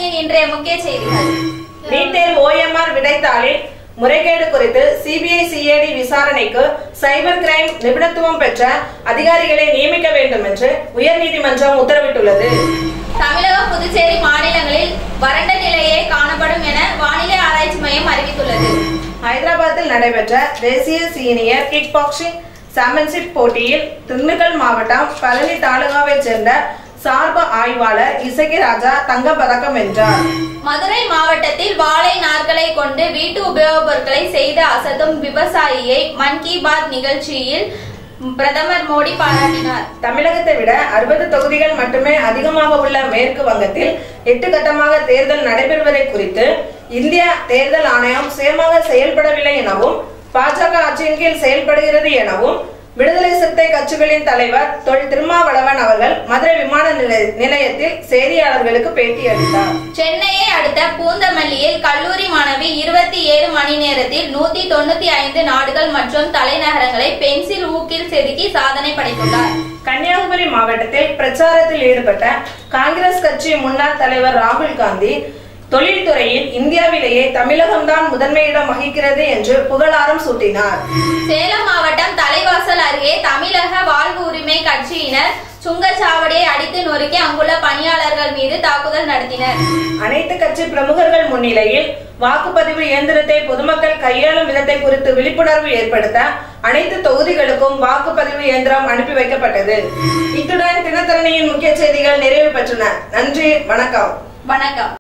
தினத்தந்தியின் இன்றைய முக்கிய செய்திகள் நீட் தேர்வு ஓஎம்ஆர் விடைத்தாளில் முறைகேடு குறித்து சிபிஐ சிஐடி விசாரணைக்கு சைபர் கிரைம் நிபுணத்துவம் பெற்ற அதிகாரிகளை நியமிக்க வேண்டும் என்று உயர்நீதிமன்றம் உத்தரவிட்டுள்ளது தமிழகம் புதுச்சேரி மாநிலங்களில் வறண்ட நிலையே காணப்படும் என வானிலை ஆராய்ச்சி மையம் அறிவித்துள்ளது ஹைதராபாத்தில் நடைபெற்ற தேசிய சீனியர் கிக் பாக்ஸிங் சாம்பியன்ஷிப் போட்டியில் திண்டுக்கல் மாவட்டம் பழனி தாலுகாவைச் சேர்ந்த சார்பு ஆய்வாளர் இசகி ராஜா தங்கப் பதக்கம் வென்றார் மதுரை மாவட்டத்தில் வாழை நார்களை கொண்டு வீட்டு உபயோகப் பொருட்களை செய்து அசத்தும் விவசாயியை மன் கி பாத் நிகழ்ச்சியில் பிரதமர் மோடி பாராட்டினார் தமிழகத்தை விட அறுபது தொகுதிகள் மட்டுமே அதிகமாக உள்ள மேற்கு வங்கத்தில் எட்டு கட்டமாக தேர்தல் நடைபெறுவதை குறித்து இந்திய தேர்தல் ஆணையம் சுயமாக செயல்படவில்லை எனவும் பாஜக ஆட்சியின் கீழ் செயல்படுகிறது எனவும் விடுதலை சிறுத்தை கட்சிகளின் தலைவர் தொல் திருமாவளவன் அவர்கள் மதுரை விமான நிலைய- நிலையத்தில் செய்தியாளர்களுக்கு பேட்டி அளித்தார் சென்னையை அடுத்த பூந்தமல்லியில் கல்லூரி மாணவி இருபத்தி ஏழு மணி நேரத்தில் நூத்தி தொண்ணூத்தி ஐந்து நாடுகள் மற்றும் தலைநகரங்களை பென்சில் ஊக்கில் செதுக்கி சாதனை படைத்துள்ளார் கன்னியாகுமரி மாவட்டத்தில் பிரச்சாரத்தில் ஈடுபட்ட காங்கிரஸ் கட்சி முன்னாள் தலைவர் ராகுல் காந்தி தொழில்துறையில் இந்தியாவிலேயே தமிழகம்தான் முதன்மையிடம் வகிக்கிறது என்று புகழாரம் சூட்டினார் சேலம் மாவட்டம் தலைவாசல் அருகே தமிழக வாழ்வு உரிமை கட்சியினர் சுங்கச்சாவடியை அடித்து நொறுக்கி அங்குள்ள பணியாளர்கள் மீது தாக்குதல் நடத்தினர் அனைத்து கட்சி பிரமுகர்கள் முன்னிலையில் வாக்குப்பதிவு இயந்திரத்தை பொதுமக்கள் கையாளும் விதத்தை குறித்து விழிப்புணர்வு ஏற்படுத்த அனைத்து தொகுதிகளுக்கும் வாக்குப்பதிவு இயந்திரம் அனுப்பி வைக்கப்பட்டது இத்துடன் தினத்தரணியின் முக்கிய செய்திகள் நிறைவு பெற்றன நன்றி வணக்கம் வணக்கம்